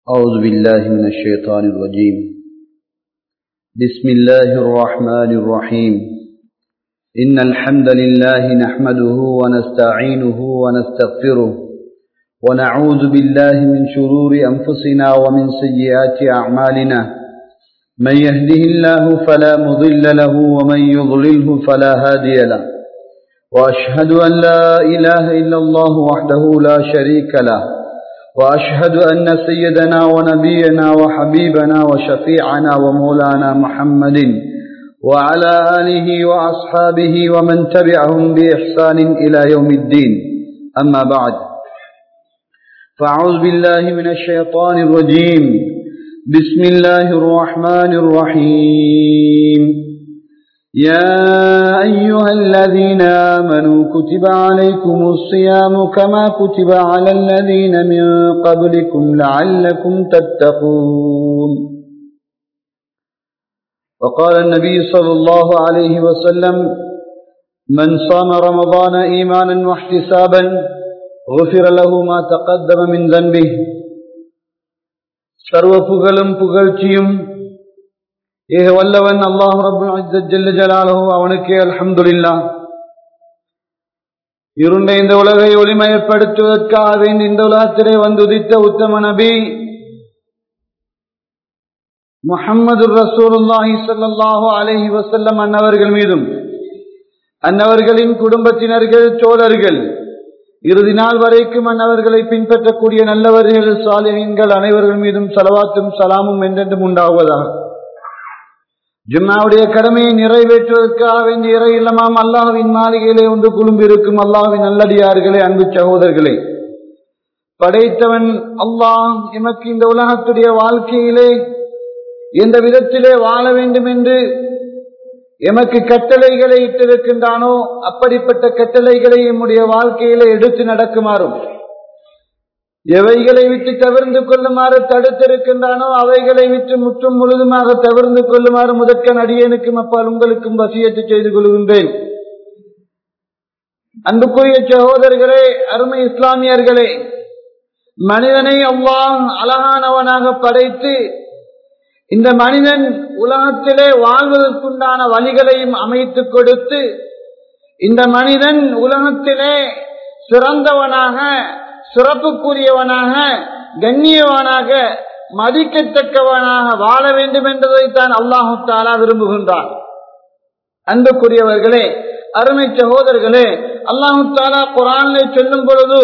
أعوذ بالله من الشيطان الرجيم بسم الله الرحمن الرحيم إن الحمد لله نحمده ونستعينه ونستغفره ونعوذ بالله من شرور أنفسنا ومن سيئات أعمالنا من يهده الله فلا مضل له ومن يضلله فلا هادي له وأشهد أن لا إله إلا الله وحده لا شريك له وأشهد أن سيدنا ونبينا وحبيبنا وشفيعنا ومولانا محمد وعلى آله وأصحابه ومن تبعهم بإحسان إلى يوم الدين أما بعد فأعوذ بالله من الشيطان الرجيم بسم الله الرحمن الرحيم يا أيها الذين آمنوا كتب عليكم الصيام كما كتب على الذين من قبلكم لعلكم تتقون وقال النبي صلى الله عليه وسلم من صام رمضان إيمانا واحتسابا غفر له ما تقدم من ذنبه சர்வ புகழும் புகழ்ச்சியும் ஏக வல்லவன் அல்லாஹ் ரபுல் ஜல்ல ஜலாலஹு அவனுக்கே அல்ஹம்துலில்லா இருண்ட இந்த உலகை ஒளிமயப்படுத்துவதற்காக வேண்டி இந்த உலகத்திலே வந்துதித்த உத்தம நபி முஹம்மது ரசூலுல்லாஹி ஸல்லல்லாஹு அலைஹி வஸல்லம் அன்னவர்கள் மீதும் அன்னவர்களின் குடும்பத்தினர்கள் சோழர்கள் இறுதி நாள் வரைக்கும் அன்னவர்களை பின்பற்றக்கூடிய நல்லவர்கள் சாலிஹீன்கள் அனைவர்கள் மீதும் சலவாத்தும் சலாமும் என்றென்றும் உண்டாகுவதாக ஜும்மாவுடைய கடமையை நிறைவேற்றுவதற்காக வேண்டிய இறை இல்லமாம் அல்லாஹின் மாளிகையிலே ஒன்று குழும்பிருக்கும் அல்லாஹின் நல்லடியார்களே அன்பு சகோதரர்களே படைத்தவன் அல்லாஹ் எமக்கு இந்த உலகத்துடைய வாழ்க்கையிலே எந்த விதத்திலே வாழ வேண்டும் என்று எமக்கு கட்டளைகளை இட்டிருக்கின்றானோ அப்படிப்பட்ட கட்டளைகளை எம்முடைய வாழ்க்கையிலே எடுத்து நடக்குமாறும் எவைகளை விட்டு தவிர்ந்து கொள்ளுமாறு தடுத்திருக்கின்றானோ அவைகளை விட்டு முற்றும் முழுதுமாக தவிர்ந்து கொள்ளுமாறு முதற்கன் அடியனுக்கும் அப்பால் உங்களுக்கும் வசியத்து செய்து கொள்கின்றேன் அன்புக்குரிய சகோதரர்களே அருமை இஸ்லாமியர்களே மனிதனை அவ்வாங் அழகானவனாக படைத்து இந்த மனிதன் உலகத்திலே வாழ்வதற்குண்டான வழிகளையும் அமைத்து கொடுத்து இந்த மனிதன் உலகத்திலே சிறந்தவனாக சிறப்புக்குரியவனாக கண்ணியவனாக மதிக்கத்தக்கவனாக வாழ வேண்டும் என்பதைத்தான் அல்லாஹு தாலா விரும்புகின்றான் அன்புக்குரியவர்களே அருமை சகோதரர்களே அல்லாஹு தாலா குரானிலே சொல்லும் பொழுது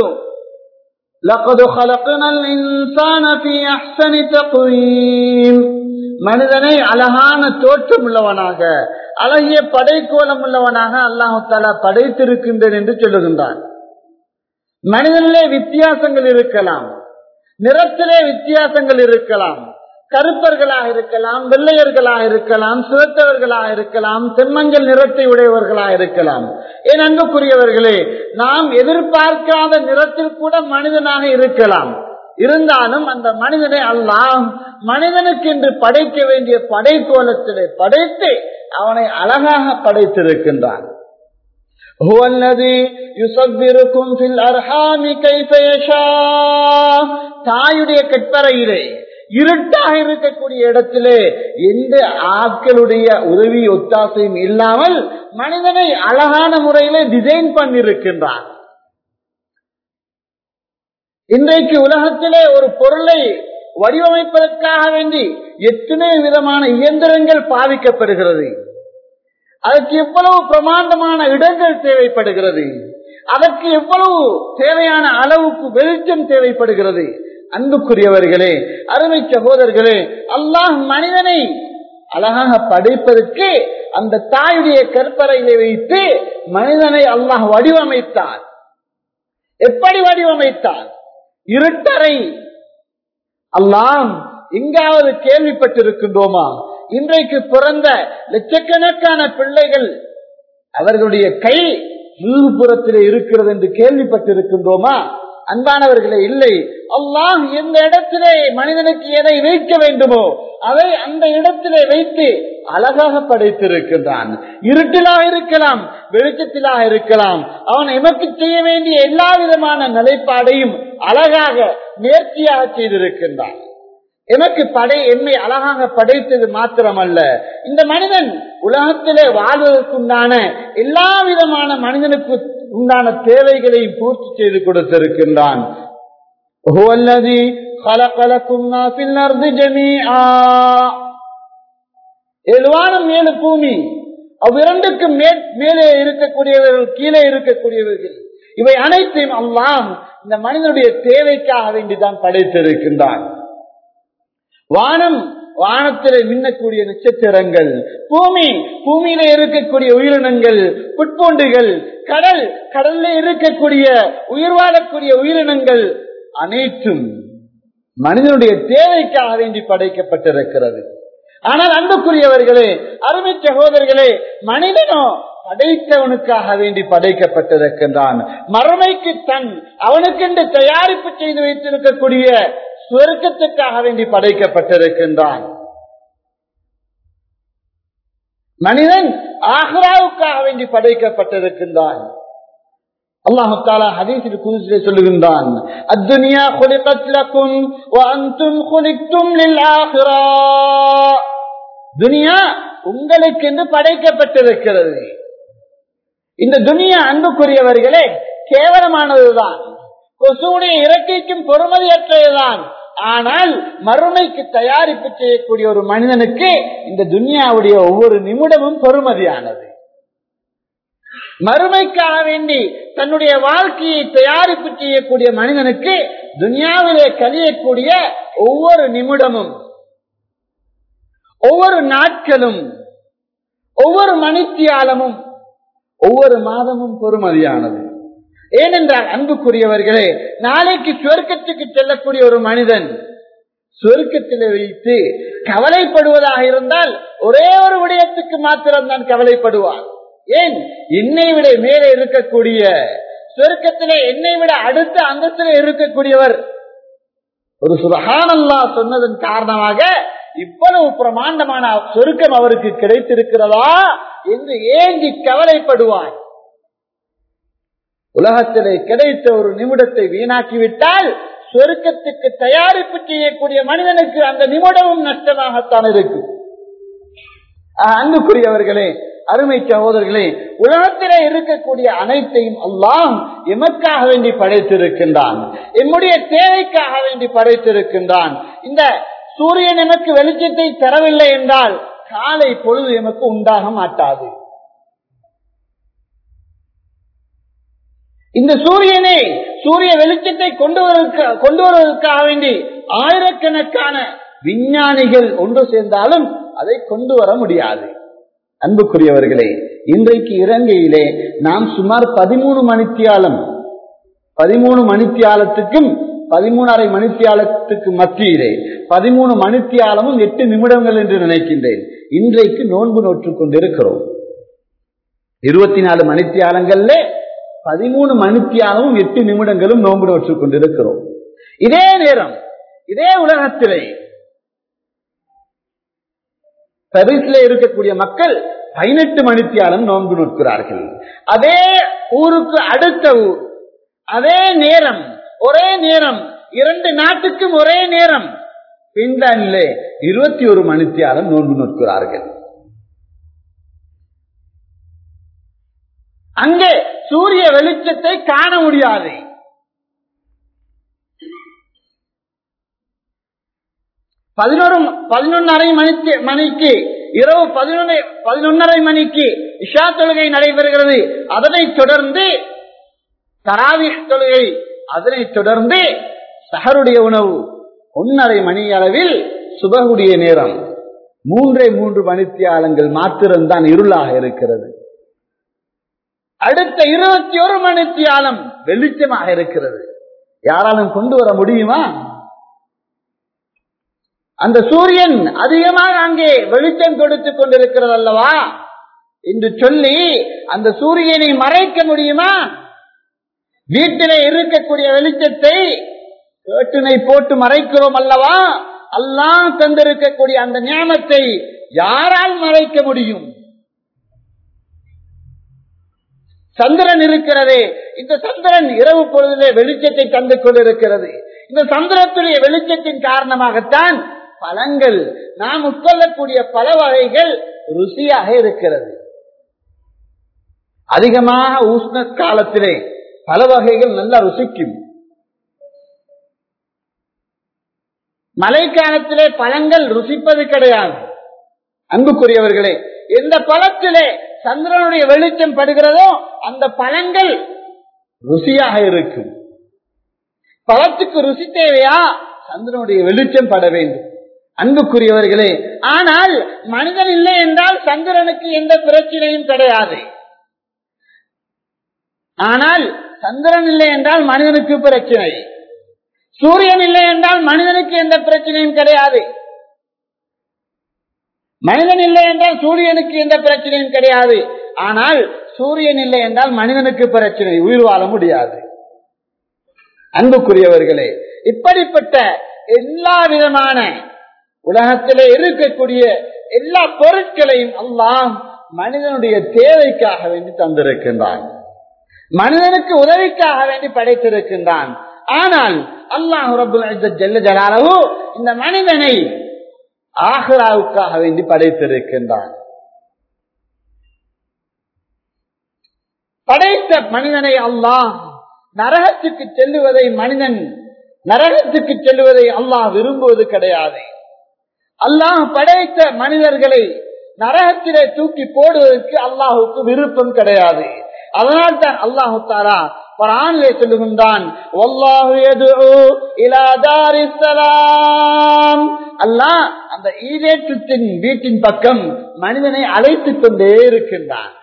لقد خلقنا الإنسان في أحسن تقويم மனிதனை அழகான தோற்றம் உள்ளவனாக அழகிய படைக்கோலம் உள்ளவனாக அல்லாஹு தாலா படைத்திருக்கின்றேன் என்று சொல்லுகின்றான் மனிதனிலே வித்தியாசங்கள் இருக்கலாம் நிறத்திலே வித்தியாசங்கள் இருக்கலாம் கருப்பர்களாக இருக்கலாம் வெள்ளையர்களாக இருக்கலாம் சிவத்தவர்களாக இருக்கலாம் செம்மஞ்சள் நிறத்தை உடையவர்களாக இருக்கலாம் என் அன்புக்குரியவர்களே நாம் எதிர்பார்க்காத நிறத்தில் கூட மனிதனாக இருக்கலாம் இருந்தாலும் அந்த மனிதனை அல்லாம் மனிதனுக்கு என்று படைக்க வேண்டிய படைக்கோலத்திலே படைத்து அவனை அழகாக படைத்திருக்கின்றான் هو الذي يصبركم في الارحام كيف يشاء தாயுடைய கற்பறையிலே இருட்டாக இருக்கக்கூடிய இடத்திலே எந்த ஆட்களுடைய உதவி ஒத்தாசையும் இல்லாமல் மனிதனை அழகான முறையிலே டிசைன் பண்ணிருக்கின்றான் இன்றைக்கு உலகத்திலே ஒரு பொருளை வடிவமைப்பதற்காக வேண்டி எத்தனை விதமான இயந்திரங்கள் பாதிக்கப்படுகிறது அதற்கு எவ்வளவு பிரமாண்டமான இடங்கள் தேவைப்படுகிறது அதற்கு எவ்வளவு தேவையான அளவுக்கு வெளிச்சம் தேவைப்படுகிறது அன்புக்குரியவர்களே அருமை சகோதரர்களே அல்லாஹ் மனிதனை அழகாக படைப்பதற்கு அந்த தாயுடைய கற்பறையிலே வைத்து மனிதனை அல்லாஹ் வடிவமைத்தார் எப்படி வடிவமைத்தார் இருட்டறை அல்லாம் எங்காவது கேள்விப்பட்டிருக்கின்றோமா இன்றைக்கு பிறந்த லட்சக்கணக்கான பிள்ளைகள் அவர்களுடைய கை புறத்திலே இருக்கிறது என்று கேள்விப்பட்டிருக்கின்றோமா அன்பானவர்களே இல்லை அல்லாஹ் எந்த இடத்திலே மனிதனுக்கு எதை வைக்க வேண்டுமோ அதை அந்த இடத்திலே வைத்து அழகாக படைத்திருக்கின்றான் இருட்டிலாக இருக்கலாம் வெளிச்சத்திலாக இருக்கலாம் அவன் எமக்கு செய்ய வேண்டிய எல்லா விதமான நிலைப்பாடையும் அழகாக நேர்த்தியாக செய்திருக்கின்றான் எனக்கு படை என்னை அழகாக படைத்தது மாத்திரமல்ல இந்த மனிதன் உலகத்திலே வாழ்வதற்குண்டான எல்லா விதமான மனிதனுக்கு உண்டான தேவைகளை பூர்த்தி செய்து கொடுத்திருக்கின்றான் هو الذي خلق لكم ما في الأرض جميعا எழுவானம் மேலு பூமி அவ்விரண்டுக்கும் மேலே இருக்கக்கூடியவர்கள் கீழே இருக்கக்கூடியவர்கள் இவை அனைத்தையும் அல்லாம் இந்த மனிதனுடைய தேவைக்காக வேண்டிதான் படைத்திருக்கின்றான் வானம் வானத்திலே மின்னக்கூடிய நட்சத்திரங்கள் பூமி பூமியில இருக்கக்கூடிய உயிரினங்கள் புட்பூண்டுகள் கடல் கடல்ல இருக்கக்கூடிய உயிர் வாழக்கூடிய உயிரினங்கள் அனைத்தும் மனிதனுடைய தேவைக்காக வேண்டி படைக்கப்பட்டிருக்கிறது ஆனால் அன்புக்குரியவர்களே அருமை சகோதரர்களே மனிதனோ படைத்தவனுக்காக வேண்டி படைக்கப்பட்டிருக்கின்றான் மறுமைக்கு தன் அவனுக்கென்று தயாரிப்பு செய்து வைத்திருக்கக்கூடிய சுவர்க்கத்துக்காக வேண்டி படைக்கப்பட்டிருக்கின்றான் மனிதன் ஆஹ்ராவுக்காக வேண்டி படைக்கப்பட்டிருக்கின்றான் அல்லாஹு தாலா ஹதீஸில் குதிசிலே சொல்லுகின்றான் அத்துனியா خلقت لكم وانتم خلقتم للآخرة துனியா உங்களுக்கு என்று படைக்கப்பட்டிருக்கிறது இந்த துனியா அன்புக்குரியவர்களே கேவலமானதுதான் கொசுடைய இறக்கைக்கும் பொறுமதியற்றதுதான் ஆனால் மறுமைக்கு தயாரிப்பு செய்யக்கூடிய ஒரு மனிதனுக்கு இந்த துனியாவுடைய ஒவ்வொரு நிமிடமும் பொறுமதியானது மறுமைக்காக வேண்டி தன்னுடைய வாழ்க்கையை தயாரிப்பு செய்யக்கூடிய மனிதனுக்கு துனியாவிலே கழியக்கூடிய ஒவ்வொரு நிமிடமும் ஒவ்வொரு நாட்களும் ஒவ்வொரு மணித்தியாலமும் ஒவ்வொரு மாதமும் பொறுமதியானது ஏனென்றால் அன்புக்குரியவர்களே நாளைக்கு சுவர்க்கத்துக்கு செல்லக்கூடிய ஒரு மனிதன் சுவர்க்கத்தில் வைத்து கவலைப்படுவதாக இருந்தால் ஒரே ஒரு விடயத்துக்கு மாத்திரம்தான் கவலைப்படுவார் ஏன் என்னை விட மேலே இருக்கக்கூடிய சுவர்க்கத்திலே என்னை விட அடுத்த அந்தத்திலே இருக்கக்கூடியவர் ஒரு சுரஹானல்லா சொன்னதன் காரணமாக இவ்வளவு பிரமாண்டமான சொருக்கம் அவருக்கு கிடைத்திருக்கிறதா என்று ஏங்கி கவலைப்படுவார் உலகத்திலே கிடைத்த ஒரு நிமிடத்தை வீணாக்கிவிட்டால் சொருக்கத்துக்கு தயாரிப்பு செய்யக்கூடிய மனிதனுக்கு அந்த நிமிடமும் நஷ்டமாகத்தான் இருக்கும் அன்புக்குரியவர்களே அருமை சகோதரர்களே உலகத்திலே இருக்கக்கூடிய அனைத்தையும் எல்லாம் எமக்காக வேண்டி படைத்திருக்கின்றான் எம்முடைய தேவைக்காக வேண்டி படைத்திருக்கின்றான் இந்த சூரியன் எமக்கு வெளிச்சத்தை தரவில்லை என்றால் காலை பொழுது எமக்கு உண்டாக மாட்டாது இந்த சூரியனை சூரிய வெளிச்சத்தை கொண்டு கொண்டு வருவதற்காக வேண்டி ஆயிரக்கணக்கான விஞ்ஞானிகள் ஒன்று சேர்ந்தாலும் அதை கொண்டு வர முடியாது அன்புக்குரியவர்களே இன்றைக்கு இலங்கையிலே நாம் சுமார் பதிமூணு மணித்தியாலம் பதிமூணு மணித்தியாலத்துக்கும் பதிமூணரை மணித்தியாலத்துக்கு மத்தியிலே பதிமூணு மணித்தியாலமும் எட்டு நிமிடங்கள் என்று நினைக்கின்றேன் இன்றைக்கு நோன்பு நோற்றுக் கொண்டிருக்கிறோம் இருபத்தி நாலு மணித்தியாலங்கள்ல பதிமூணு மணித்தியாலமும் எட்டு நிமிடங்களும் நோன்பு நோற்றுக் கொண்டிருக்கிறோம் இதே நேரம் இதே உலகத்திலே பரிசில இருக்கக்கூடிய மக்கள் பதினெட்டு மணித்தியாலம் நோன்பு நோக்கிறார்கள் அதே ஊருக்கு அடுத்த ஊர் அதே நேரம் ஒரே நேரம் இரண்டு நாட்டுக்கும் ஒரே நேரம் பின்லாண்டிலே இருபத்தி ஒரு மணித்தியாலம் நோன்பு நோக்கிறார்கள் அங்கே சூரிய வெளிச்சத்தை காண முடியாது பதினோரு பதினொன்னரை மணிக்கு மணிக்கு இரவு பதினொன்று பதினொன்னரை மணிக்கு இஷா தொழுகை நடைபெறுகிறது அதனைத் தொடர்ந்து தராவிஷ் தொழுகை அதனைத் தொடர்ந்து சஹருடைய உணவு ஒன்னரை மணி அளவில் சுபகுடைய நேரம் மூன்றே மூன்று மணித்தியாலங்கள் மாத்திரம்தான் இருளாக இருக்கிறது அடுத்த இருபத்தி ஒரு மணித்தியாலம் வெளிச்சமாக இருக்கிறது யாராலும் கொண்டு வர முடியுமா அந்த சூரியன் அதிகமாக அங்கே வெளிச்சம் கொடுத்துக் கொண்டிருக்கிறது அல்லவா என்று சொல்லி அந்த சூரியனை மறைக்க முடியுமா வீட்டிலே இருக்கக்கூடிய வெளிச்சத்தை கேட்டினை போட்டு மறைக்கிறோம் அல்லவா அல்லாம் தந்திருக்கக்கூடிய அந்த ஞானத்தை யாரால் மறைக்க முடியும் சந்திரன் இருக்கிறதே இந்த சந்திரன் இரவு பொழுதிலே வெளிச்சத்தை தந்து கொண்டிருக்கிறது இந்த சந்திரத்துடைய வெளிச்சத்தின் காரணமாகத்தான் பழங்கள் நாம் உட்கொள்ளக்கூடிய பல வகைகள் ருசியாக இருக்கிறது அதிகமாக உஷ்ண காலத்திலே பல வகைகள் நல்லா ருசிக்கும் மழை காலத்திலே பழங்கள் ருசிப்பது கிடையாது அன்புக்குரியவர்களே எந்த பழத்திலே சந்திரனுடைய வெளிச்சம் படுகிறதோ அந்த பழங்கள் ருசியாக இருக்கும் பழத்துக்கு ருசி தேவையா சந்திரனுடைய வெளிச்சம் பட வேண்டும் அன்புக்குரியவர்களே ஆனால் மனிதன் இல்லை என்றால் சந்திரனுக்கு எந்த பிரச்சனையும் கிடையாது ஆனால் சந்திரன் இல்லை என்றால் மனிதனுக்கு பிரச்சனை சூரியன் இல்லை என்றால் மனிதனுக்கு எந்த பிரச்சனையும் கிடையாது மனிதன் இல்லை என்றால் சூரியனுக்கு எந்த பிரச்சனையும் கிடையாது ஆனால் சூரியன் இல்லை என்றால் மனிதனுக்கு பிரச்சனை உயிர் வாழ முடியாது அன்புக்குரியவர்களே இப்படிப்பட்ட எல்லா விதமான உலகத்திலே இருக்கக்கூடிய எல்லா பொருட்களையும் அல்லாம் மனிதனுடைய தேவைக்காக வேண்டி தந்திருக்கின்றான் மனிதனுக்கு உதவிக்காக வேண்டி படைத்திருக்கின்றான் ஆனால் அல்லாஹ் ரபுல் ஜல்ல ஜலாலவு இந்த மனிதனை ஆஹ்ராவுக்காக வேண்டி படைத்திருக்கின்றான் படைத்த மனிதனை அல்லாஹ் நரகத்துக்கு செல்லுவதை மனிதன் நரகத்துக்கு செல்லுவதை அல்லாஹ் விரும்புவது கிடையாது அல்லாஹ் படைத்த மனிதர்களை நரகத்திலே தூக்கி போடுவதற்கு அல்லாஹுக்கு விருப்பம் கிடையாது அதனால் தான் அல்லாஹு தாரா குரானிலே சொல்லுகின்றான் அல்லாஹ் அந்த ஈரேற்றத்தின் வீட்டின் பக்கம் மனிதனை அழைத்துக் கொண்டே இருக்கின்றான்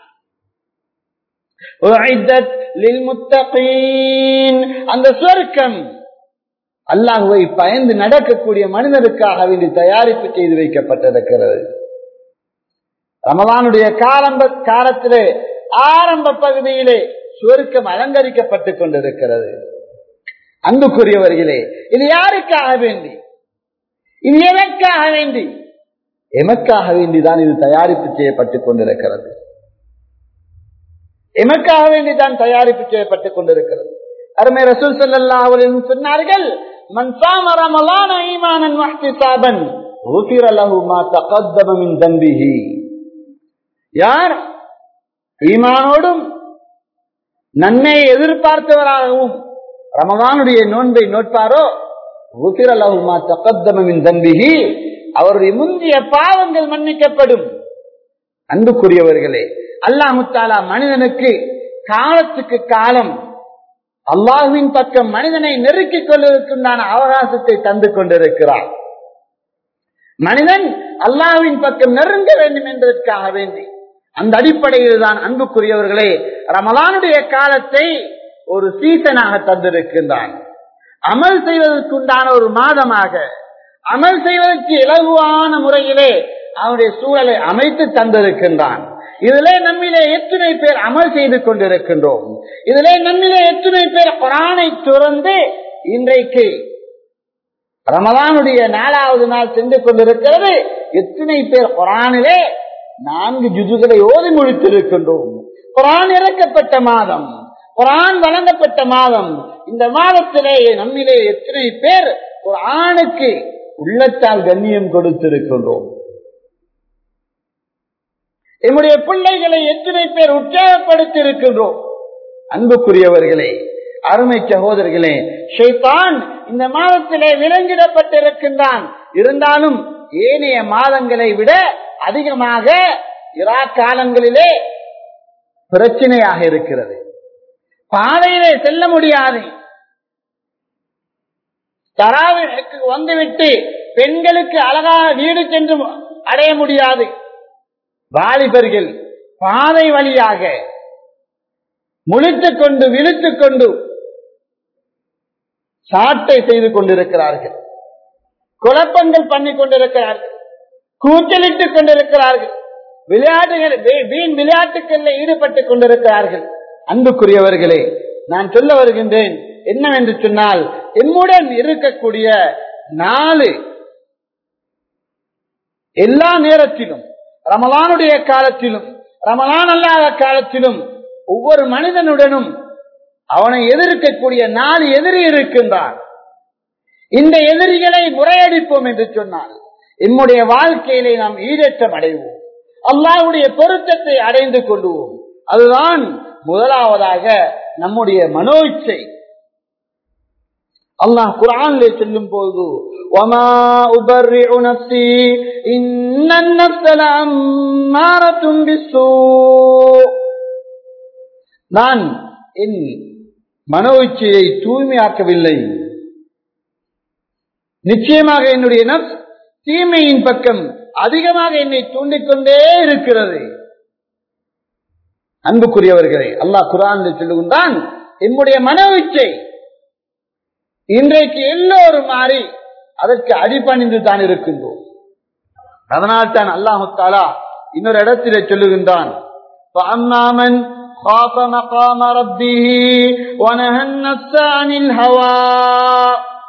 அந்த சொர்க்கம் அல்லாஹுவை பயந்து நடக்கக்கூடிய மனிதனுக்காக வேண்டி தயாரிப்பு செய்து வைக்கப்பட்டிருக்கிறது ரமலானுடைய காலம்ப காலத்திலே ஆரம்ப பகுதியிலே சுவர்க்கம் அலங்கரிக்கப்பட்டுக் கொண்டிருக்கிறது அன்புக்குரியவர்களே இது யாருக்காக வேண்டி இது எதற்காக வேண்டி எமக்காக வேண்டிதான் இது தயாரிப்பு செய்யப்பட்டுக் கொண்டிருக்கிறது எமக்காக வேண்டிதான் தயாரிப்பு செய்யப்பட்டுக் கொண்டிருக்கிறது அருமை ரசூல் சல்லா அவர்கள் சொன்னார்கள் மன் சாம ரமலான ஈமானன் வஹ்திசாபன் غفر له ما تقدم من ذنبه யார் ஈமானோடும் நன்மை எதிர்பார்த்தவராகவும் ரமதானுடைய நோன்பை நோட்பாரோ غفر له ما تقدم من ذنبه அவருடைய முந்தைய பாவங்கள் மன்னிக்கப்படும் அன்புக்குரியவர்களே அல்லாஹ் முத்தாலா மனிதனுக்கு காலத்துக்கு காலம் அல்லாஹுவின் பக்கம் மனிதனை நெருக்கிக் கொள்வதற்குண்டான அவகாசத்தை தந்து கொண்டிருக்கிறார் மனிதன் அல்லாஹுவின் பக்கம் நெருங்க வேண்டும் என்பதற்காக வேண்டி அந்த அடிப்படையில் தான் அன்புக்குரியவர்களே ரமலானுடைய காலத்தை ஒரு சீசனாக தந்திருக்கின்றான் அமல் செய்வதற்குண்டான ஒரு மாதமாக அமல் செய்வதற்கு இலகுவான முறையிலே அவனுடைய சூழலை அமைத்து தந்திருக்கின்றான் இதிலே நம்மிலே எத்தனை பேர் அமல் செய்து கொண்டிருக்கின்றோம் இதிலே நம்மிலே எத்தனை பேர் குரானை துறந்து இன்றைக்கு ரமலானுடைய நாலாவது நாள் சென்று கொண்டிருக்கிறது எத்தனை பேர் குரானிலே நான்கு ஜுதுகளை ஓதி முடித்திருக்கின்றோம் குரான் இறக்கப்பட்ட மாதம் குரான் வழங்கப்பட்ட மாதம் இந்த மாதத்திலே நம்மிலே எத்தனை பேர் குரானுக்கு உள்ளத்தால் கண்ணியம் கொடுத்திருக்கின்றோம் என்னுடைய பிள்ளைகளை எத்தனை பேர் உற்சாகப்படுத்தி இருக்கின்றோம் அன்புக்குரியவர்களே அருமை சகோதரர்களே ஷைத்தான் இந்த மாதத்திலே விலங்கிடப்பட்டிருக்கின்றான் இருந்தாலும் ஏனைய மாதங்களை விட அதிகமாக இரா காலங்களிலே பிரச்சனையாக இருக்கிறது பாதையிலே செல்ல முடியாது தராவிற்கு வந்துவிட்டு பெண்களுக்கு அழகாக வீடு சென்று அடைய முடியாது வாலிபர்கள் பாதை வழியாக முழித்துக் கொண்டு விழுத்துக் கொண்டு சாட்டை செய்து கொண்டிருக்கிறார்கள் குழப்பங்கள் பண்ணி கொண்டிருக்கிறார்கள் கூச்சலிட்டுக் கொண்டிருக்கிறார்கள் விளையாட்டுகள் வீண் விளையாட்டுகளில் ஈடுபட்டுக் கொண்டிருக்கிறார்கள் அன்புக்குரியவர்களே நான் சொல்ல வருகின்றேன் என்னவென்று சொன்னால் என்னுடன் இருக்கக்கூடிய நாலு எல்லா நேரத்திலும் ரமலானுடைய காலத்திலும் ரமலான் அல்லாத காலத்திலும் ஒவ்வொரு மனிதனுடனும் அவனை எதிர்க்கக்கூடிய நாலு எதிரி இருக்கின்றான் இந்த எதிரிகளை முறையடிப்போம் என்று சொன்னால் என்னுடைய வாழ்க்கையிலே நாம் ஈடேற்றம் அடைவோம் அல்லாஹ்வுடைய பொருத்தத்தை அடைந்து கொள்வோம் அதுதான் முதலாவதாக நம்முடைய மனோ இச்சை அல்லாஹ் குரானிலே சொல்லும் போது وَمَا أُبَرِّئُ نَفْسِي إِنَّ النَّفْسَ لَأَمَّارَةٌ بِالسُّوءِ நான் என் மனோ இச்சையை தூய்மையாக்கவில்லை நிச்சயமாக என்னுடைய நப்ஸ் தீமையின் பக்கம் அதிகமாக என்னை தூண்டிக்கொண்டே இருக்கிறது அன்புக்குரியவர்களே அல்லாஹ் குரான் சொல்லுகின்றான் என்னுடைய மனோ இச்சை இன்றைக்கு எல்லோரும் மாறி அதற்கு அடிபணிந்து தான் இருக்கின்றோம் அதனால் தான் அல்லாஹு தாலா இன்னொரு இடத்திலே சொல்லுகின்றான் فَأَمَّا مَنْ خَافَ مَقَامَ رَبِّهِ وَنَهَى النَّفْسَ عَنِ الْهَوَى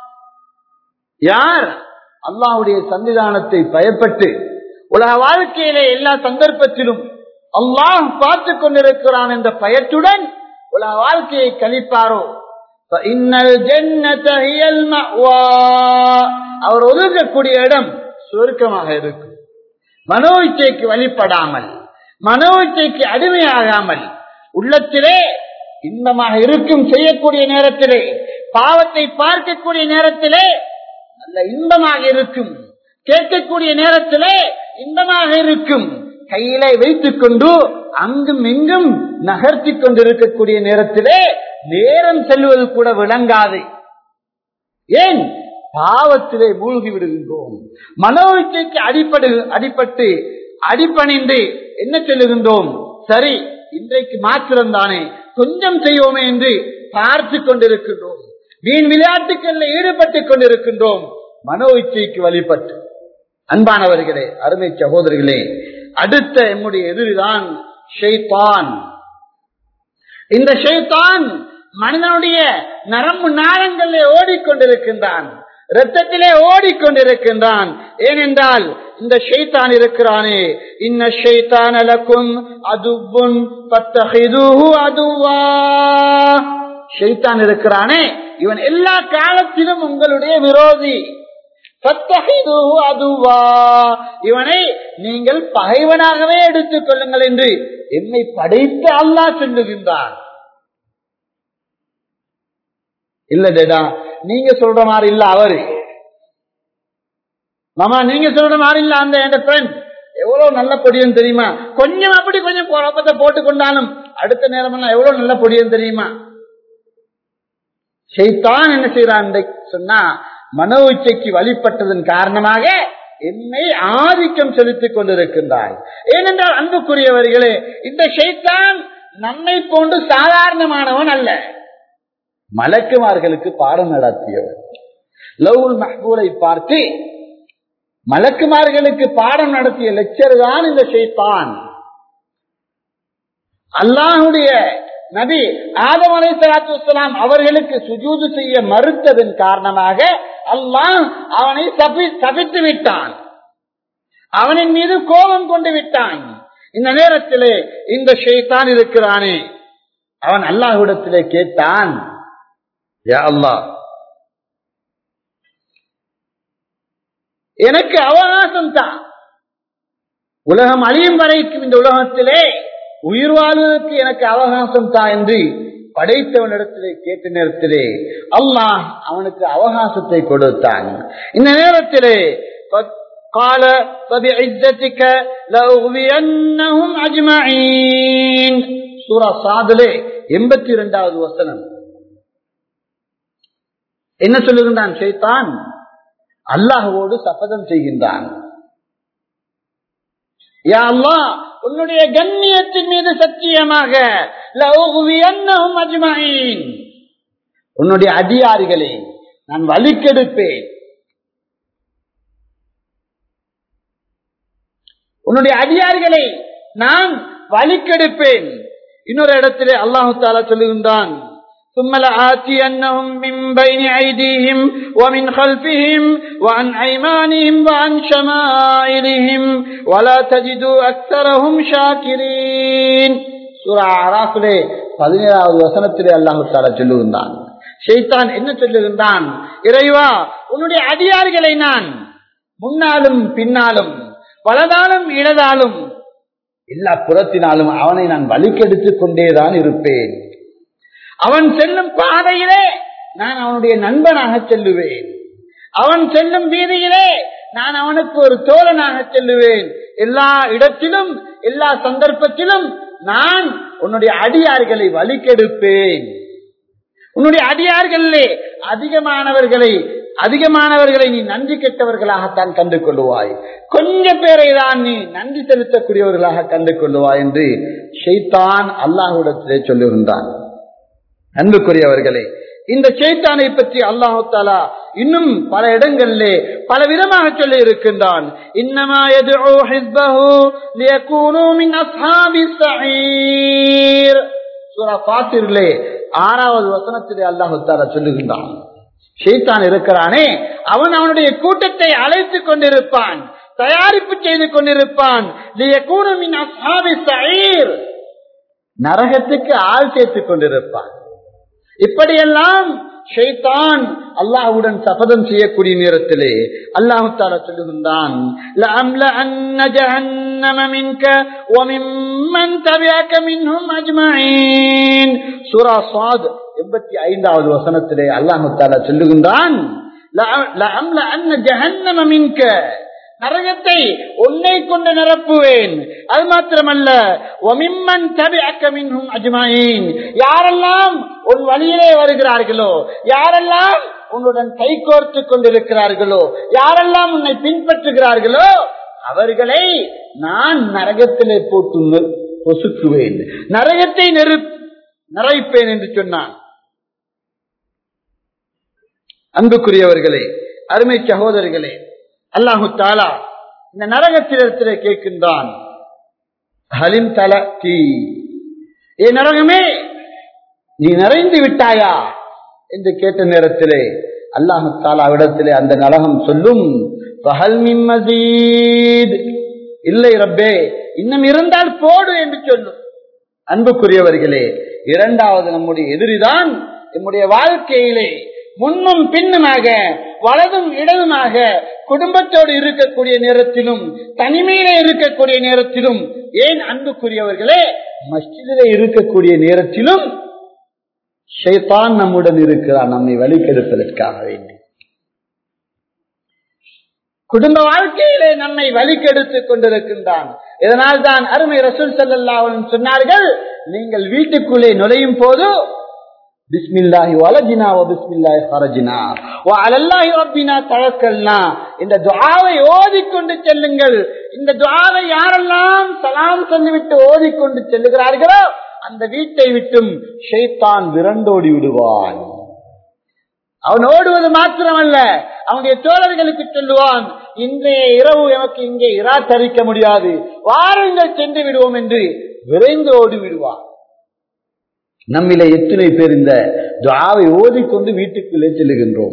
யார் அல்லாஹ்வுடைய சன்னிதானத்தை பயப்பட்டு உலக வாழ்க்கையிலே எல்லா சந்தர்ப்பத்திலும் அல்லாஹ் பார்த்து கொண்டிருக்கிறான் என்ற பயத்துடன் உலக வாழ்க்கையை கழிப்பாரோ فَإِنَّ الْجَنَّةَ هِيَ الْمَأْوَى அவர் ஒதுங்கக்கூடிய இடம் சுருக்கமாக இருக்கும் மனோ இச்சைக்கு வழிபடாமல் மனோ இச்சைக்கு அடிமையாகாமல் உள்ளத்திலே இன்பமாக இருக்கும் செய்யக்கூடிய நேரத்திலே பாவத்தை பார்க்கக்கூடிய நேரத்திலே நல்ல இன்பமாக இருக்கும் கேட்கக்கூடிய நேரத்திலே இன்பமாக இருக்கும் கையிலே வைத்துக் கொண்டு அங்கும் இங்கும் நகர்த்தி கொண்டிருக்கக்கூடிய நேரத்திலே நேரம் செல்வது கூட விளங்காது ஏன் பாவத்திலே மூழ்கி விடுகின்றோம் மனோ இச்சைக்கு அடிப்படு அடிப்பட்டு அடிப்பணிந்து என்ன சொல்லுகின்றோம் சரி இன்றைக்கு மாத்திரம் தானே கொஞ்சம் செய்வோமே என்று பார்த்து கொண்டிருக்கின்றோம் வீண் விளையாட்டுகளில் ஈடுபட்டுக் கொண்டிருக்கின்றோம் மனோ இச்சைக்கு வழிபட்டு அன்பானவர்களே அருமை சகோதரிகளே அடுத்த எம்முடைய எதிரிதான் ஷெய்தான் இந்த ஷெய்தான் மனிதனுடைய நரம்பு நாளங்களிலே ஓடிக்கொண்டிருக்கின்றான் ரத்தத்திலே ஓடிக்கொண்டிருக்கின்றான் ஏனென்றால் இந்த ஷெய்தான் இருக்கிறானே இன்ன ஷெய்தான் அலக்கும் அதுவும் பத்தகிதுஹு அதுவா ஷெய்தான் இருக்கிறானே இவன் எல்லா காலத்திலும் உங்களுடைய விரோதி பத்தகிதுஹு அதுவா இவனை நீங்கள் பகைவனாகவே எடுத்துக் கொள்ளுங்கள் என்று என்னை படைத்து அல்லாஹ் சொல்லுகின்றான் இல்ல டேடா நீங்க சொல்ற மாதிரி இல்ல அவரு மாமா நீங்க சொல்ற மாதிரி இல்ல அந்த என் ஃப்ரெண்ட் எவ்வளவு நல்ல பொடியன் தெரியுமா கொஞ்சம் அப்படி கொஞ்சம் குழப்பத்தை போட்டு கொண்டாலும் அடுத்த நேரம் எல்லாம் எவ்வளவு நல்ல பொடியன் தெரியுமா செய்தான் என்ன செய்யறான் சொன்னா மனோ இச்சைக்கு வழிபட்டதன் காரணமாக என்னை ஆதிக்கம் செலுத்திக் கொண்டிருக்கின்றாய் ஏனென்றால் அன்புக்குரியவர்களே இந்த ஷைத்தான் நம்மை போன்று சாதாரணமானவன் அல்ல மலக்குமார்களுக்கு பாடம் நடத்தியவர் லவுல் மஹ்பூலை பார்த்து மலக்குமார்களுக்கு பாடம் நடத்திய லெக்சர் தான் இந்த ஷைத்தான் அல்லாஹுடைய நபி ஆதம் அலை சலாத்து வலாம் அவர்களுக்கு சுஜூது செய்ய மறுத்ததன் காரணமாக அல்லாஹ் அவனை சபித்து விட்டான் அவனின் மீது கோபம் கொண்டு விட்டான் இந்த நேரத்திலே இந்த ஷெய்தான் இருக்கிறானே அவன் அல்லாஹ்விடத்திலே கேட்டான் அல்லாஹ் எனக்கு அவகாசம் தான் உலகம் அழியும் வரைக்கும் இந்த உலகத்திலே உயிர் வாழ்வதற்கு எனக்கு அவகாசம் தான் என்று படைத்தவனிடத்திலே கேட்ட நேரத்திலே அல்லாஹ் அவனுக்கு அவகாசத்தை கொடுத்தான் இந்த நேரத்திலே قال فبعزتك لأغوينهم أجمعين சூரா சாதுலே எண்பத்தி இரண்டாவது வசனம் என்ன சொல்லுகின்றான் ஷைத்தான் அல்லாஹுவோடு சபதம் செய்கின்றான் யா அல்லாஹ் உன்னுடைய கண்ணியத்தின் மீது சத்தியமாக உன்னுடைய அதிகாரிகளை நான் வலிக்கெடுப்பேன் உன்னுடைய அதிகாரிகளை நான் வலிக்கெடுப்பேன் இன்னொரு இடத்திலே அல்லாஹு தாலா சொல்லுகின்றான் ثم لآتينهم من بين أيديهم ومن خلفهم وعن أيمانهم وعن شمائلهم ولا تجدوا أكثرهم شاكرين சூரா அராஃபிலே பதினேழாவது வசனத்திலே அல்லாஹு தாலா சொல்லுகின்றான் ஷெய்தான் என்ன சொல்லுகின்றான் இறைவா உன்னுடைய அடியார்களை நான் முன்னாலும் பின்னாலும் வலதாலும் இடதாலும் எல்லா புறத்தினாலும் அவனை நான் வலிக்கெடுத்துக் கொண்டேதான் இருப்பேன் அவன் செல்லும் பாதையிலே நான் அவனுடைய நண்பனாக செல்லுவேன் அவன் செல்லும் வீதியிலே நான் அவனுக்கு ஒரு தோழனாக செல்லுவேன் எல்லா இடத்திலும் எல்லா சந்தர்ப்பத்திலும் நான் உன்னுடைய அடியார்களை வலிக்கெடுப்பேன் உன்னுடைய அடியார்களிலே அதிகமானவர்களை அதிகமானவர்களை நீ நன்றி கெட்டவர்களாகத்தான் கண்டு கொள்ளுவாய் கொஞ்ச பேரை தான் நீ நன்றி செலுத்தக்கூடியவர்களாக கண்டு கொள்ளுவாய் என்று ஷைத்தான் அல்லாஹுடத்திலே சொல்லுகின்றான் அன்புக்குரியவர்களே இந்த சேத்தானை பற்றி அல்லாஹு தாலா இன்னும் பல இடங்களிலே பல விதமாக சொல்லி இருக்கின்றான் இன்னமா يدعو حزبه ليكونوا من اصحاب السعير சூரா ஃபாத்திரிலே ஆறாவது வசனத்திலே அல்லாஹு தாலா சொல்லுகின்றான் ஷைத்தான் இருக்கிறானே அவன் அவனுடைய கூட்டத்தை அழைத்துக் கொண்டிருப்பான் தயாரிப்பு செய்து கொண்டிருப்பான் ليكونوا من اصحاب السعير நரகத்துக்கு ஆள் சேர்த்துக் கொண்டிருப்பான் இப்படியெல்லாம் ஷைத்தான் அல்லாஹுடன் சபதம் செய்யக்கூடிய நேரத்திலே அல்லாஹு தாலா சொல்லுகின்றான் لأملأن جهنم منك وممن تبعك منهم أجمعين சூரா صاد 85வது வசனத்திலே அல்லாஹு தாலா சொல்லுகின்றான் لأملأن جهنم منك நரகத்தை உன்னை கொண்டு நிரப்புவேன் அது மாத்திரமல்ல ஒமிம்மன் தபிஅக்க மின்ஹும் அஜ்மாயின் யாரெல்லாம் உன் வழியிலே வருகிறார்களோ யாரெல்லாம் உன்னுடன் கை கோர்த்து கொண்டிருக்கிறார்களோ யாரெல்லாம் உன்னை பின்பற்றுகிறார்களோ அவர்களை நான் நரகத்திலே போட்டு பொசுக்குவேன் நரகத்தை நெரு நிறைப்பேன் என்று சொன்னான் அன்புக்குரியவர்களே அருமை சகோதரிகளே அல்லாஹு தாலா இந்த நரகத்திலே கேட்கின்றான் ஹலிம் தல தீ ஏ நரகமே நீ நிறைந்து விட்டாயா என்று கேட்ட நேரத்திலே அல்லாஹு தாலாவிடத்திலே அந்த நரகம் சொல்லும் இல்லை ரப்பே இன்னும் இருந்தால் போடு என்று சொல்லும் அன்புக்குரியவர்களே இரண்டாவது நம்முடைய எதிரிதான் நம்முடைய வாழ்க்கையிலே முன்னும் பின்னுமாக வலதும் இடதுமாக குடும்பத்தோடு இருக்கக்கூடிய நேரத்திலும் தனிமையில இருக்கக்கூடிய நேரத்திலும் ஏன் அன்புக்குரியவர்களே மஸ்ஜிதில இருக்கக்கூடிய நேரத்திலும் ஷைத்தான் நம்முடன் இருக்கிறான் நம்மை வழிகெடுப்பதற்காக வேண்டி குடும்ப வாழ்க்கையிலே நம்மை வழிகெடுத்துக் கொண்டிருக்கின்றான் இதனால் தான் அருமை ரசூல் சல்லா சொன்னார்கள் நீங்கள் வீட்டுக்குள்ளே நுழையும் போது பிஸ்மில்லாஹி வலஜினா வ பிஸ்மில்லாஹி ஹரஜினா வ அலல்லாஹி ரப்பினா தவக்கல்னா இந்த துஆவை ஓதிக்கொண்டு செல்லுங்கள் இந்த துஆவை யாரெல்லாம் சலாம் சொல்லிவிட்டு ஓதிக்கொண்டு செல்லுகிறார்களோ அந்த வீட்டை விட்டும் ஷைத்தான் விரண்டோடி விடுவான் அவன் ஓடுவது மாத்திரமல்ல அவனுடைய தோழர்களுக்கு சொல்லுவான் இன்றைய இரவு எனக்கு இங்கே இரா தரிக்க முடியாது வாருங்கள் சென்று விடுவோம் என்று விரைந்து ஓடி விடுவான் நம்மில எத்தனை பேர் இந்த துவாவை ஓதிக்கொண்டு வீட்டுக்குள்ளே செல்லுகின்றோம்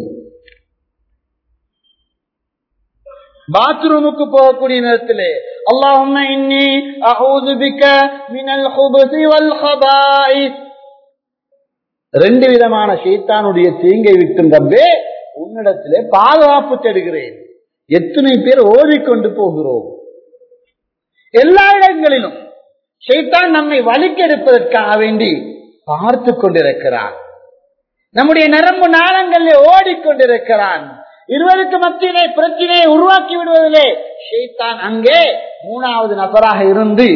பாத்ரூமுக்கு போகக்கூடிய நேரத்திலே அல்லாஹும்ம இன்னி அஊது பிக மினல் ஹுபஸி வல் ஹபாயிஸ் ரெண்டு விதமான ஷைத்தானுடைய தீங்கை விட்டும் ரப்பே உன்னிடத்திலே பாதுகாப்பு தேடுகிறேன் எத்தனை பேர் ஓதிக்கொண்டு போகிறோம் எல்லா இடங்களிலும் ஷைத்தான் நம்மை வலிக்கெடுப்பதற்காக வேண்டி பார்த்து கொண்டிருக்கிறான் நம்முடைய நரம்பு நாளங்களில் ஓடிக்கொண்டிருக்கிறான் இருவருக்கு மத்தியிலே பிரச்சனையை உருவாக்கி விடுவதிலே ஷைத்தான் அங்கே மூணாவது நபராக இருந்து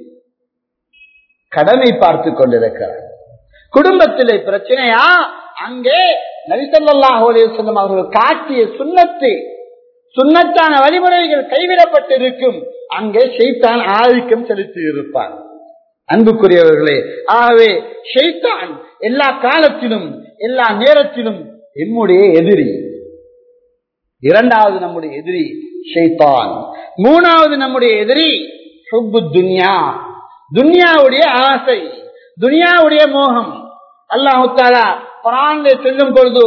கடமை பார்த்து கொண்டிருக்கிறான் குடும்பத்திலே பிரச்சனையா அங்கே நரிசல்லாஹ் சொல்லும் அவர்கள் காட்டிய சுண்ணத்து சுண்ணத்தான வழிமுறைகள் கைவிடப்பட்டிருக்கும் அங்கே ஷெய்தான் ஆதிக்கம் செலுத்தி இருப்பான் அன்புக்குரியவர்களே ஆகவே ஷெய்தான் எல்லா காலத்திலும் எல்லா நேரத்திலும் என்னுடைய எதிரி இரண்டாவது நம்முடைய எதிரி ஷெய்தான் மூணாவது நம்முடைய எதிரி துன்யா துன்யாவுடைய ஆசை துனியாவுடைய மோகம் அல்லாஹு தாலா குரான்ல சொல்லும் பொழுது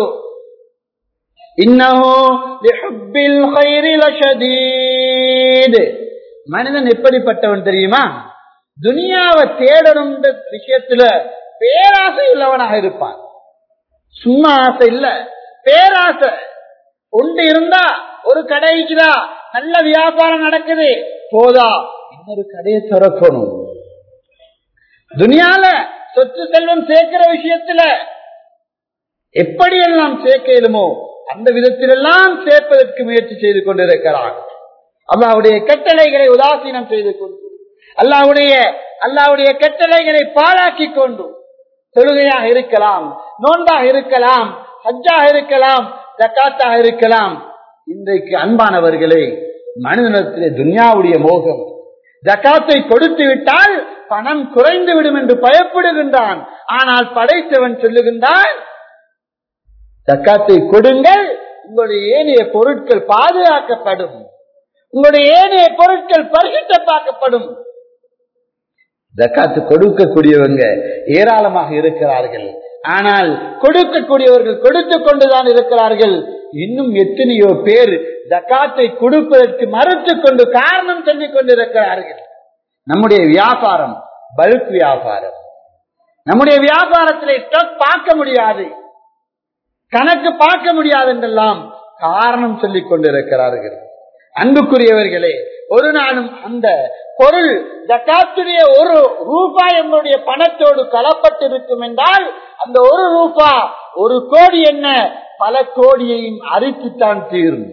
மனிதன் எப்படிப்பட்டவன் தெரியுமா துனியாவை தேடணும் விஷயத்துல பேராசை உள்ளவனாக இருப்பான் சும்மா ஆசை இல்ல பேராசை ஒன்று இருந்தா ஒரு கடை இருக்குதா நல்ல வியாபாரம் நடக்குது போதா இன்னொரு கடையை திறக்கணும் துனியால சொத்து செல்வம் சேர்க்கிற விஷயத்துல எப்படியெல்லாம் சேர்க்க இயலுமோ அந்த விதத்திலெல்லாம் சேர்ப்பதற்கு முயற்சி செய்து கொண்டிருக்கிறார் அல்லாவுடைய கட்டளைகளை உதாசீனம் செய்து கொண்டு அல்லாவுடைய அல்லாவுடைய கட்டளைகளை பாழாக்கி கொண்டு தொழுகையாக இருக்கலாம் நோன்பாக இருக்கலாம் ஹஜ்ஜாக இருக்கலாம் ஜக்காத்தாக இருக்கலாம் இன்றைக்கு அன்பானவர்களே மனிதனத்திலே துன்யாவுடைய மோகம் ஜக்காத்தை கொடுத்து விட்டால் பணம் குறைந்து விடும் என்று பயப்படுகின்றான் ஆனால் படைத்தவன் சொல்லுகின்றான் ஜக்காத்தை கொடுங்கள் உங்களுடைய ஏனைய பொருட்கள் பாதுகாக்கப்படும் உங்களுடைய ஏனைய பொருட்கள் பரிசுத்தப்பாக்கப்படும் ஜக்காத்து கொடுக்கக்கூடியவங்க ஏராளமாக இருக்கிறார்கள் ஆனால் கொடுக்கக்கூடியவர்கள் கொடுத்து கொண்டுதான் இருக்கிறார்கள் இன்னும் எத்தனையோ பேர் ஜக்காத்தை கொடுப்பதற்கு மறுத்து கொண்டு காரணம் சொல்லிக் கொண்டிருக்கிறார்கள் நம்முடைய வியாபாரம் பல்க் வியாபாரம் நம்முடைய வியாபாரத்திலே ஸ்டாக் பார்க்க முடியாது கணக்கு பார்க்க முடியாது என்றெல்லாம் காரணம் சொல்லிக் கொண்டிருக்கிறார்கள் அன்புக்குரியவர்களே ஒரு நாளும் அந்த பொருள் ஜக்காத்துடைய ஒரு ரூபாய் எங்களுடைய பணத்தோடு கலப்பட்டிருக்கும் என்றால் அந்த ஒரு ரூபா ஒரு கோடி என்ன பல கோடியையும் அரித்துத்தான் தீரும்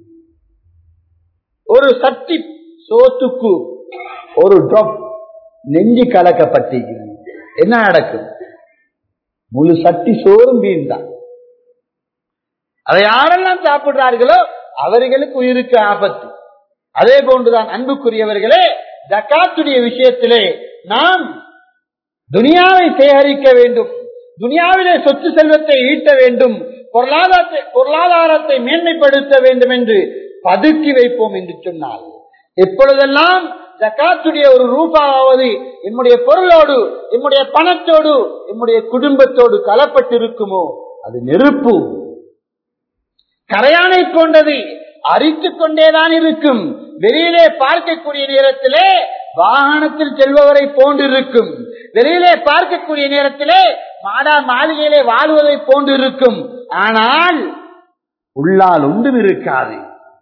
ஒரு சட்டி சோத்துக்கு ஒரு ட்ராப் நெஞ்சு கலக்கப்பட்டிருக்கிறது என்ன நடக்கும் முழு சட்டி சோறும் வீண் தான் அதை யாரெல்லாம் சாப்பிடுறார்களோ அவர்களுக்கு உயிருக்கு ஆபத்து அதே போன்றுதான் அன்புக்குரியவர்களே ஜக்காத்துடைய விஷயத்திலே நாம் துனியாவை சேகரிக்க வேண்டும் துனியாவிலே சொத்து செல்வத்தை ஈட்ட வேண்டும் பொருளாதாரத்தை பொருளாதாரத்தை மேன்மைப்படுத்த வேண்டும் என்று பதுக்கி வைப்போம் என்று சொன்னால் எப்பொழுதெல்லாம் ஜக்காத்துடைய ஒரு ரூபாவது என்னுடைய பொருளோடு என்னுடைய பணத்தோடு என்னுடைய குடும்பத்தோடு கலப்பட்டிருக்குமோ அது நெருப்பு கரையானை போன்றது அரித்துக் கொண்டேதான் இருக்கும் வெளியிலே பார்க்கக்கூடிய நேரத்திலே வாகனத்தில் செல்பவரை போன்றிருக்கும் வெளியிலே பார்க்கக்கூடிய நேரத்திலே மாடா மாளிகையிலே வாழ்வதை போன்றிருக்கும் ஆனால் உள்ளால் ஒன்றும் இருக்காது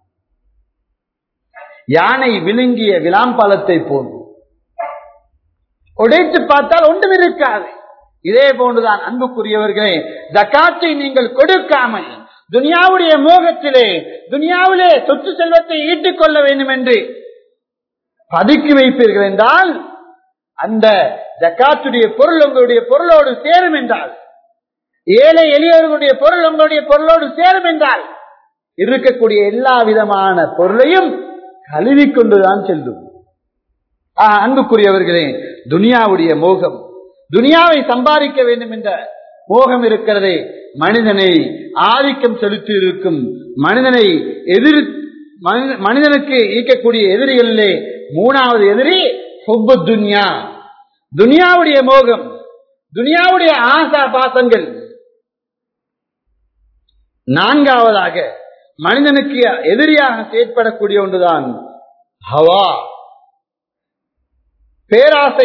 யானை விழுங்கிய விளாம்பழத்தை போன்று உடைத்து பார்த்தால் ஒன்றும் இருக்காது இதே போன்றுதான் அன்புக்குரியவர்களே ஜக்காத்தை நீங்கள் கொடுக்காமல் துனியாவுடைய மோகத்திலே துனியாவிலே சொத்து செல்வத்தை ஈட்டுக் கொள்ள வேண்டும் என்று பதுக்கி வைப்பீர்கள் என்றால் அந்த ஜக்காத்துடைய பொருள் உங்களுடைய பொருளோடு சேரும் என்றால் ஏழை எளியவர்களுடைய பொருள் உங்களுடைய பொருளோடு சேரும் என்றால் இருக்கக்கூடிய எல்லா விதமான பொருளையும் கழுவி கொண்டுதான் செல்லும் அன்புக்குரியவர்களே துனியாவுடைய மோகம் துனியாவை சம்பாதிக்க வேண்டும் என்ற மோகம் இருக்கிறதே மனிதனை ஆதிக்கம் செலுத்தி இருக்கும் மனிதனை எதிர் மனிதனுக்கு ஈக்கக்கூடிய எதிரிகளிலே மூணாவது எதிரி சொப்பு துன்யா துனியாவுடைய மோகம் துனியாவுடைய ஆசா பாசங்கள் நான்காவதாக மனிதனுக்கு எதிரியாக செயற்படக்கூடிய ஒன்றுதான் ஹவா பேராசை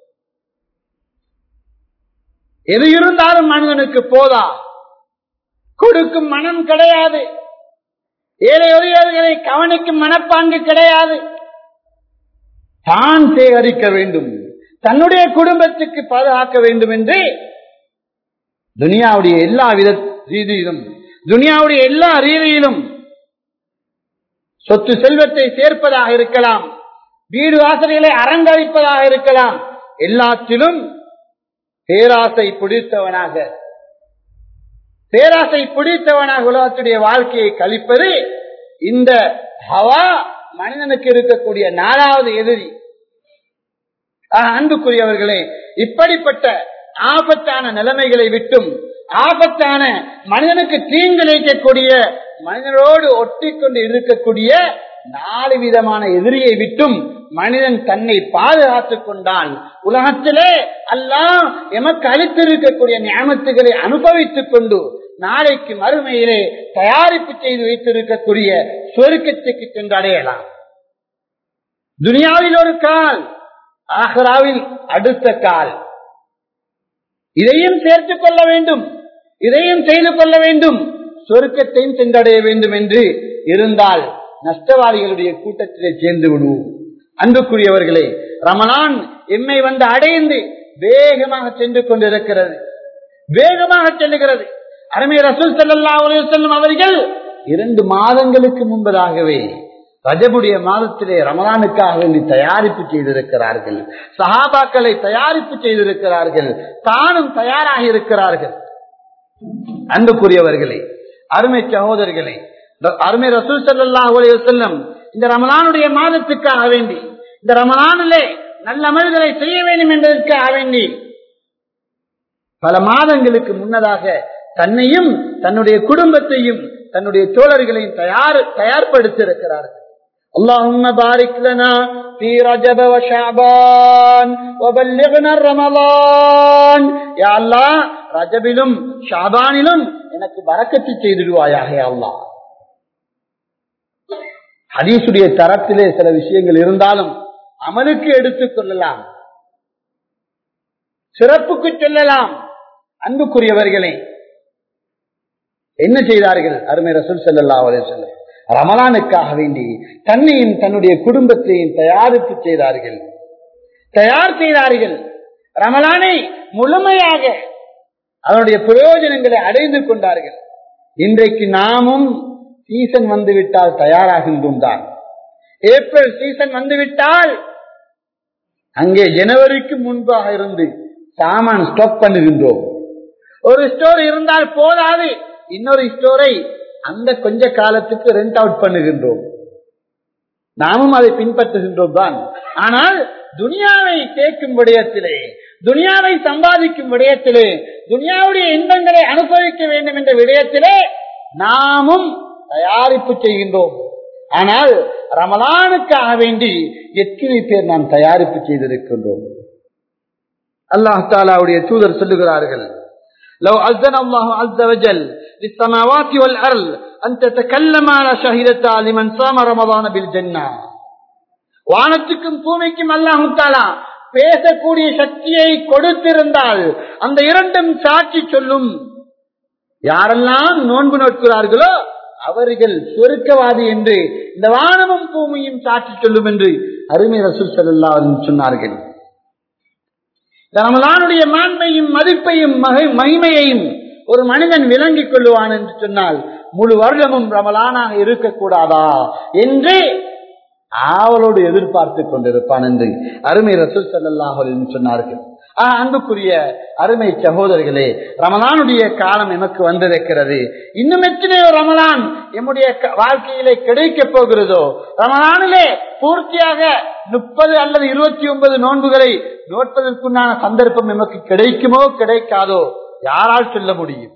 எது இருந்தாலும் மனிதனுக்கு போதா கொடுக்கும் மனம் கிடையாது ஏழை ஒளியர்களை கவனிக்கும் மனப்பாங்கு கிடையாது தான் சேகரிக்க வேண்டும் தன்னுடைய குடும்பத்துக்கு பாதுகாக்க வேண்டும் என்று துனியாவுடைய எல்லா வித ரீதியிலும் துனியாவுடைய எல்லா ரீதியிலும் சொத்து செல்வத்தை சேர்ப்பதாக இருக்கலாம் வீடு வாசல்களை அலங்கரிப்பதாக இருக்கலாம் எல்லாத்திலும் பேராசை பிடித்தவனாக பேராசை பிடித்தவனாக உலகத்துடைய வாழ்க்கையை கழிப்பது இந்த ஹவா மனிதனுக்கு இருக்கக்கூடிய நாலாவது எதிரி அன்புக்குரியவர்களே இப்படிப்பட்ட ஆபத்தான நிலைமைகளை விட்டும் ஆபத்தான மனிதனுக்கு தீங்கு நினைக்கக்கூடிய மனிதனோடு ஒட்டி கொண்டு இருக்கக்கூடிய நாலு விதமான எதிரியை விட்டும் மனிதன் தன்னை பாதுகாத்துக் கொண்டால் உலகத்திலே எல்லாம் எமக்கு அளித்திருக்கக்கூடிய ஞாபகத்துகளை அனுபவித்துக் கொண்டு நாளைக்கு மறுமையிலே தயாரிப்பு செய்து வைத்திருக்கக்கூடிய சொருக்கத்துக்கு சென்று அடையலாம் துனியாவில் ஒரு கால் ஆஹ்ராவில் அடுத்த கால் இதையும் சேர்த்துக் கொள்ள வேண்டும் இதையும் செய்து கொள்ள வேண்டும் சொருக்கத்தையும் சென்றடைய வேண்டும் என்று இருந்தால் நஷ்டவாளிகளுடைய கூட்டத்திலே சேர்ந்து விடுவோம் அன்புக்குரியவர்களே ரமலான் எம்மை வந்து அடைந்து வேகமாக சென்று கொண்டிருக்கிறது வேகமாக செல்லுகிறது அருமை ரசூல் சல்லா செல்லும் அவர்கள் இரண்டு மாதங்களுக்கு முன்பதாகவே ரஜபுடைய மாதத்திலே ரமலானுக்காக வேண்டி தயாரிப்பு செய்திருக்கிறார்கள் சஹாபாக்களை தயாரிப்பு செய்திருக்கிறார்கள் தானும் தயாராக இருக்கிறார்கள் அன்புக்குரியவர்களே அருமை சகோதரர்களே அருமை ரசூல் சல்லா செல்லம் இந்த ரமலானுடைய மாதத்துக்காக வேண்டி இந்த ரமலானிலே நல்ல அமல்களை செய்ய வேண்டும் என்பதற்காக வேண்டி பல மாதங்களுக்கு முன்னதாக தன்னையும் தன்னுடைய குடும்பத்தையும் தன்னுடைய தோழர்களையும் தயார் தயார்படுத்தி இருக்கிறார்கள் اللهم بارك لنا في رجب وشعبان وبلغنا رمضان يا الله ரஜபிலும் ஷாபானிலும் எனக்கு வரக்கத்து செய்திடுவாயாக அல்லாஹ் ஹதீசுடைய தரத்திலே சில விஷயங்கள் இருந்தாலும் அமலுக்கு எடுத்துக் கொள்ளலாம் சிறப்புக்கு சொல்லலாம் அன்புக்குரியவர்களே என்ன செய்தார்கள் அருமை ரசூல் செல்லல்லா சொல்ல ரமலானுக்காக வேண்டி தன்னையும் தன்னுடைய குடும்பத்தையும் தயாரிப்பு செய்தார்கள் தயார் செய்தார்கள் ரமலானை முழுமையாக அதனுடைய பிரயோஜனங்களை அடைந்து கொண்டார்கள் இன்றைக்கு நாமும் சீசன் வந்துவிட்டால் தயாராகின்றோம் தான் ஏப்ரல் சீசன் வந்துவிட்டால் அங்கே ஜனவரிக்கு முன்பாக இருந்து சாமான் ஸ்டாக் பண்ணுகின்றோம் ஒரு ஸ்டோர் இருந்தால் போதாது இன்னொரு ஸ்டோரை அந்த கொஞ்ச காலத்துக்கு ரெண்ட் அவுட் பண்ணுகின்றோம் நாமும் அதை பின்பற்றுகின்றோம் தான் ஆனால் துனியாவை கேட்கும் விடயத்திலே துனியாவை சம்பாதிக்கும் விடயத்திலே துனியாவுடைய இன்பங்களை அனுபவிக்க வேண்டும் என்ற விடயத்திலே நாமும் தயாரிப்பு செய்கின்றோம் ஆனால் ரமலானுக்காக வேண்டி எத்தனை பேர் நாம் தயாரிப்பு செய்திருக்கின்றோம் அல்லாஹ் தாலாவுடைய தூதர் சொல்லுகிறார்கள் لو أذن الله عز وجل للسماوات والأرض أن تتكلم على شهيدتا لمن صام رمضان بالجنة வானத்துக்கும் பூமிக்கும் அல்லாஹு தாலா பேசக்கூடிய சக்தியை கொடுத்திருந்தால் அந்த இரண்டும் சாட்சி சொல்லும் யாரெல்லாம் நோன்பு நோட்கிறார்களோ அவர்கள் சொருக்கவாதி என்று இந்த வானமும் பூமியும் சாட்சி சொல்லும் என்று அருமை ரசூல் செல்லா சொன்னார்கள் ரமலானுடைய மாண்பையும் மதிப்பையும் மகிமையையும் ஒரு மனிதன் விளங்கிக் கொள்ளுவான் என்று சொன்னால் முழு வருடமும் ரமலானாக இருக்கக்கூடாதா என்று ஆவலோடு எதிர்பார்த்து கொண்டிருப்பான் என்று அருமை ரசூல் சல்லாஹ் சொன்னார்கள் அன்புக்குரிய அருமை சகோதரர்களே ரமலானுடைய காலம் எமக்கு வந்திருக்கிறது இன்னும் எத்தனையோ ரமலான் எம்முடைய வாழ்க்கையிலே கிடைக்க போகிறதோ ரமலானிலே பூர்த்தியாக முப்பது அல்லது இருபத்தி ஒன்பது நோன்புகளை நோட்பதற்குண்டான சந்தர்ப்பம் எமக்கு கிடைக்குமோ கிடைக்காதோ யாரால் சொல்ல முடியும்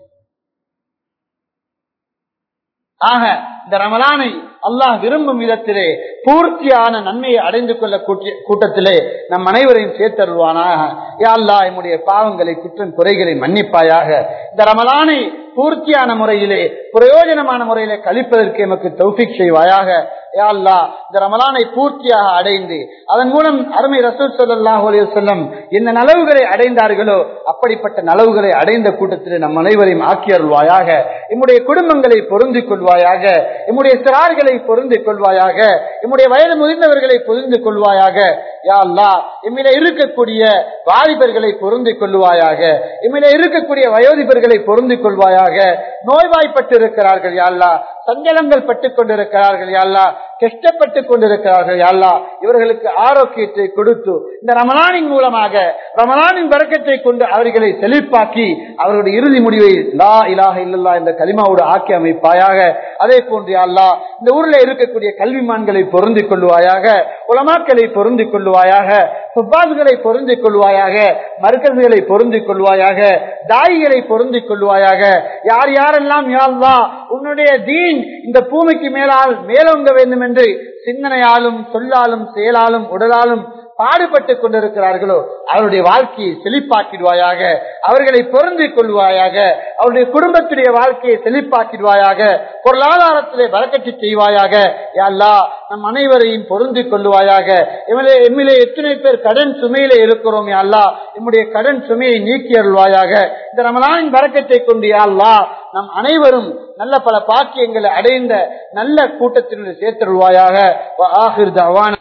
ஆக இந்த ரமலானை அல்லாஹ் விரும்பும் விதத்திலே பூர்த்தியான நன்மையை அடைந்து கொள்ள கூட்டத்திலே நம் அனைவரையும் சேர்த்தருவானாக யா அல்லா என்னுடைய பாவங்களை குற்றம் குறைகளை மன்னிப்பாயாக இந்த ரமலானை பூர்த்தியான முறையிலே பிரயோஜனமான முறையிலே கழிப்பதற்கு எமக்கு தௌஃபிக் செய்வாயாக யா அல்லா இந்த ரமலானை பூர்த்தியாக அடைந்து அதன் மூலம் அருமை ரசூல் சல்லாஹ் செல்லம் என்ன நலவுகளை அடைந்தார்களோ அப்படிப்பட்ட நலவுகளை அடைந்த கூட்டத்திலே நம் அனைவரையும் ஆக்கி அருள்வாயாக எம்முடைய குடும்பங்களை பொருந்திக் கொள்வாயாக எம்முடைய சிறார்களை பொருந்திக் கொள்வாயாக எம்முடைய வயது முதிர்ந்தவர்களை பொருந்து கொள்வாயாக யா அல்லா எம்மில இருக்கக்கூடிய வாலிபர்களை பொருந்திக் கொள்வாயாக எம்மில இருக்கக்கூடிய வயோதிபர்களை பொருந்திக் கொள்வாயாக நோய்வாய்ப்பட்டு இருக்கிறார்கள் யாழ்லா சஞ்சலங்கள் பட்டுக் கொண்டிருக்கிறார்கள் யாழ்லா கஷ்டப்பட்டுக் கொண்டிருக்கிறார்கள் யாழ்லா இவர்களுக்கு ஆரோக்கியத்தை கொடுத்து இந்த ரமலானின் மூலமாக ரமலானின் வரக்கத்தை கொண்டு அவர்களை செழிப்பாக்கி அவர்களுடைய இறுதி முடிவை லா இலாக இல்லல்லா என்ற கலிமாவோடு ஆக்கி அமைப்பாயாக அதே போன்று அல்லா இந்த ஊரில் இருக்கக்கூடிய கல்விமான்களை பொருந்திக் கொள்வாயாக உலமாக்களை பொருந்திக் கொள்வாயாக சுப்பாசுகளை பொருந்திக் கொள்வாயாக மருக்கல்களை பொருந்திக் கொள்வாயாக தாயிகளை பொருந்திக் கொள்வாயாக யார் யாரெல்லாம் யாழ்வா உன்னுடைய தீன் இந்த பூமிக்கு மேலால் மேலோங்க வேண்டும் என்று சிந்தனையாலும் சொல்லாலும் செயலாலும் உடலாலும் பாடுபட்டுக் கொண்டிருக்கிறார்களோ அவருடைய வாழ்க்கையை செழிப்பாக்கிடுவாயாக அவர்களை பொருந்திக் கொள்வாயாக அவருடைய குடும்பத்துடைய வாழ்க்கையை செழிப்பாக்கிடுவாயாக பொருளாதாரத்திலே வழக்கத்தை செய்வாயாக அல்லா நம் அனைவரையும் பொருந்திக் கொள்வாயாக எம்மிலே எம்மிலே எத்தனை பேர் கடன் சுமையிலே இருக்கிறோம் அல்லா நம்முடைய கடன் சுமையை நீக்கி அருள்வாயாக இந்த ரமலானின் வரக்கத்தை கொண்டு அல்லா நம் அனைவரும் நல்ல பல பாக்கியங்களை அடைந்த நல்ல கூட்டத்தினுடைய சேர்த்தருள்வாயாக ஆஹிர் தவான்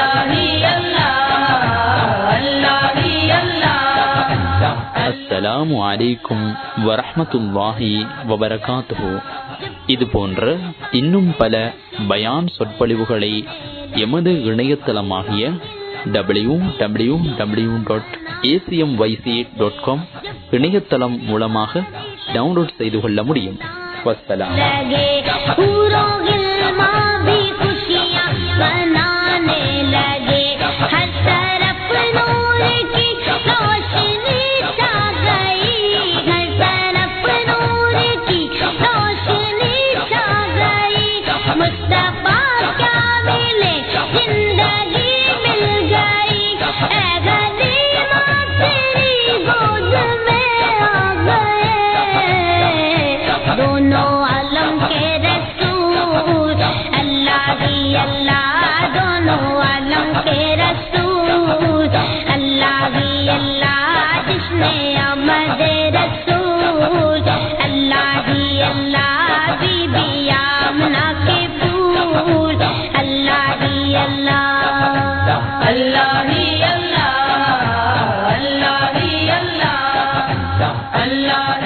அஸ்ஸலாமு அலைக்கும் வரஹ்மத்துல்லாஹி வபரகாத்துஹு இது போன்ற இன்னும் பல பயான் சொற்பொழிவுகளை எமது இணையதளமாகிய W W W dot ACM YC dot com இணையதளம் மூலமாக டவுன்லோட் செய்து கொள்ள முடியும் வஸ்ஸலாம் लगे पूरों गिलमा भी खुशियाँ मनाने लगे हर तरफ नूर की रोशनी छा गई हर तरफ नूर की रोशनी छा गई मुस्तफा क्या मिले जिंदगी मिल गई ऐ गनीमा तेरी गोद में आ गए दोनों आलम के रसूल अल्लाह ही अल्लाह दोनों आलम के रसूल अल्लाह ही अल्लाह जिसने अमद रसूल अल्लाह ही अल्लाह बीबी आमना के फूल अल्लाह ही अल्लाह अल्लाह ही अल्लाह अल्लाह ही अल्लाह अल्लाह